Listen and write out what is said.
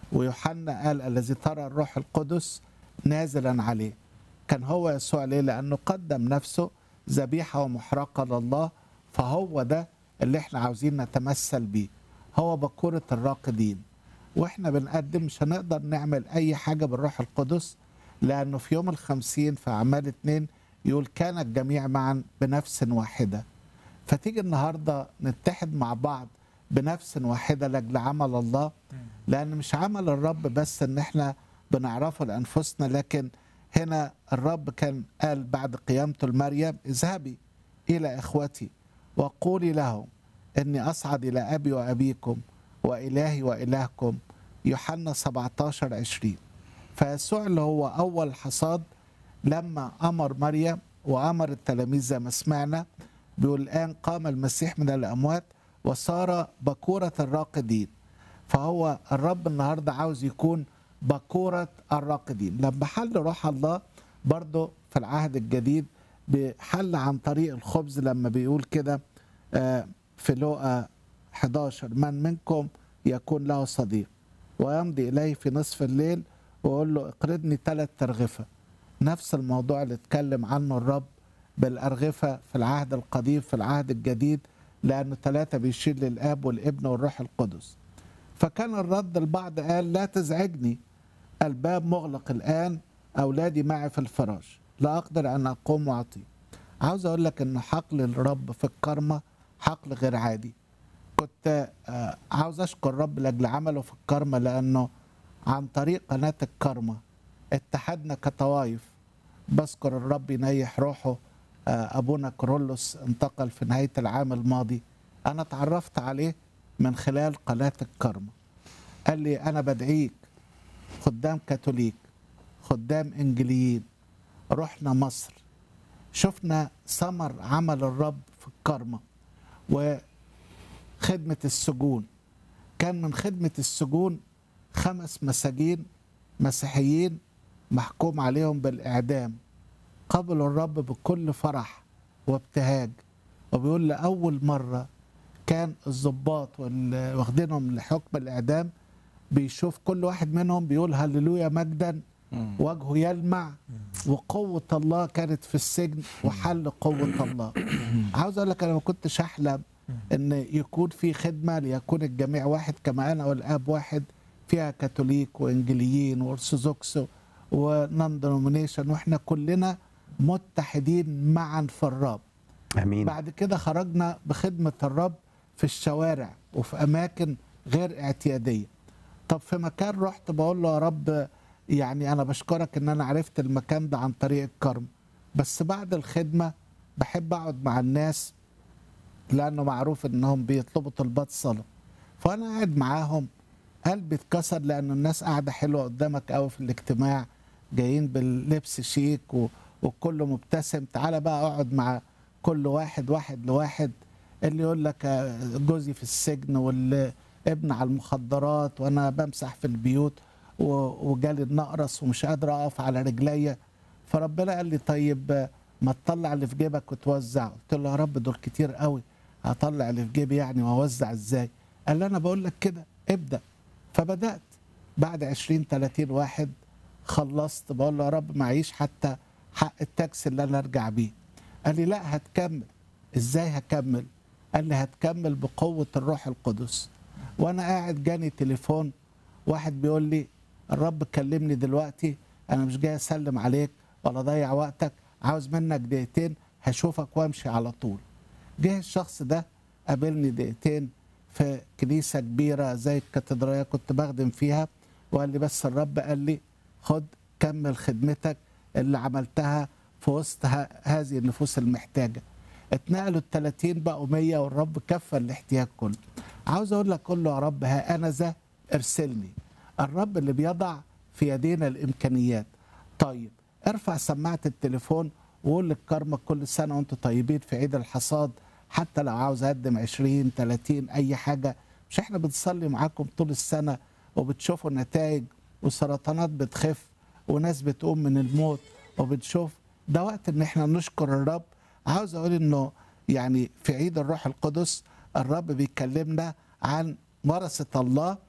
ويوحنا قال الذي ترى الروح القدس نازلا عليه كان هو يسوع ليه لأنه قدم نفسه ذبيحة ومحرقة لله فهو ده اللي احنا عاوزين نتمثل بيه هو بكورة الراقدين واحنا بنقدم مش هنقدر نعمل اي حاجة بالروح القدس لانه في يوم الخمسين في اعمال اتنين يقول كان الجميع معا بنفس واحدة فتيجي النهاردة نتحد مع بعض بنفس واحدة لأجل عمل الله لأن مش عمل الرب بس إن إحنا بنعرفه لأنفسنا لكن هنا الرب كان قال بعد قيامته لمريم اذهبي إلى إخوتي وقولي لهم إني أصعد إلى أبي وأبيكم وإلهي وإلهكم يوحنا 17 20 فيسوع اللي هو أول حصاد لما أمر مريم وأمر التلاميذ زي ما سمعنا بيقول الآن قام المسيح من الأموات وصار بكورة الراقدين فهو الرب النهاردة عاوز يكون بكورة الراقدين لما حل روح الله برضه في العهد الجديد بحل عن طريق الخبز لما بيقول كده في لوقا 11 من منكم يكون له صديق ويمضي إليه في نصف الليل ويقول له اقرضني ثلاث ترغفة نفس الموضوع اللي اتكلم عنه الرب بالأرغفة في العهد القديم في العهد الجديد لأنه ثلاثة بيشير للآب والابن والروح القدس فكان الرد البعض قال لا تزعجني الباب مغلق الآن أولادي معي في الفراش لا أقدر أن أقوم وأعطي عاوز أقول لك أن حقل الرب في الكرمة حقل غير عادي كنت عاوز أشكر الرب لأجل عمله في الكرمة لأنه عن طريق قناة الكرمة اتحدنا كطوائف بذكر الرب ينيح روحه أبونا كرولوس انتقل في نهاية العام الماضي أنا تعرفت عليه من خلال قناة الكرمة قال لي أنا بدعيك خدام كاثوليك خدام إنجليين رحنا مصر شفنا ثمر عمل الرب في الكرمة وخدمة السجون كان من خدمة السجون خمس مساجين مسيحيين محكوم عليهم بالإعدام قبلوا الرب بكل فرح وابتهاج وبيقول لأول مرة كان الضباط واخدينهم لحكم الإعدام بيشوف كل واحد منهم بيقول هللويا مجدا وجهه يلمع وقوة الله كانت في السجن وحل قوة الله عاوز أقول لك أنا ما كنتش أحلم إن يكون في خدمة ليكون الجميع واحد كما أنا والآب واحد فيها كاثوليك وإنجليين وأرثوذكس ونون دينومينيشن وإحنا كلنا متحدين معا في الرب امين بعد كده خرجنا بخدمة الرب في الشوارع وفي أماكن غير اعتيادية طب في مكان رحت بقول له يا رب يعني أنا بشكرك إن أنا عرفت المكان ده عن طريق الكرم بس بعد الخدمة بحب أقعد مع الناس لأنه معروف إنهم بيطلبوا طلبات صلاة فأنا قاعد معاهم قلبي اتكسر لأن الناس قاعدة حلوة قدامك قوي في الاجتماع جايين باللبس شيك و... وكله مبتسم تعالى بقى اقعد مع كل واحد واحد لواحد اللي يقول لك جوزي في السجن واللي ابن على المخدرات وانا بمسح في البيوت وجالي النقرس ومش قادر اقف على رجليا فربنا قال لي طيب ما تطلع اللي في جيبك وتوزع قلت له يا رب دول كتير قوي هطلع اللي في جيبي يعني واوزع ازاي قال لي انا بقول لك كده ابدا فبدات بعد 20 30 واحد خلصت بقول له يا رب معيش حتى حق التاكسي اللي انا ارجع بيه قال لي لا هتكمل ازاي هكمل قال لي هتكمل بقوة الروح القدس وانا قاعد جاني تليفون واحد بيقول لي الرب كلمني دلوقتي انا مش جاي اسلم عليك ولا اضيع وقتك عاوز منك دقيقتين هشوفك وامشي على طول جه الشخص ده قابلني دقيقتين في كنيسة كبيرة زي الكاتدرائية كنت بخدم فيها وقال لي بس الرب قال لي خد كمل خدمتك اللي عملتها في وسط هذه النفوس المحتاجة اتنقلوا ال 30 بقوا 100 والرب كفى الاحتياج كله عاوز اقول لك كله يا رب ها انا ذا ارسلني الرب اللي بيضع في يدينا الامكانيات طيب ارفع سماعة التليفون وقول للكرمة كل سنة وانتم طيبين في عيد الحصاد حتى لو عاوز اقدم 20 30 اي حاجة مش احنا بنصلي معاكم طول السنة وبتشوفوا نتائج وسرطانات بتخف وناس بتقوم من الموت وبتشوف ده وقت ان احنا نشكر الرب عاوز اقول انه يعني في عيد الروح القدس الرب بيكلمنا عن ورثة الله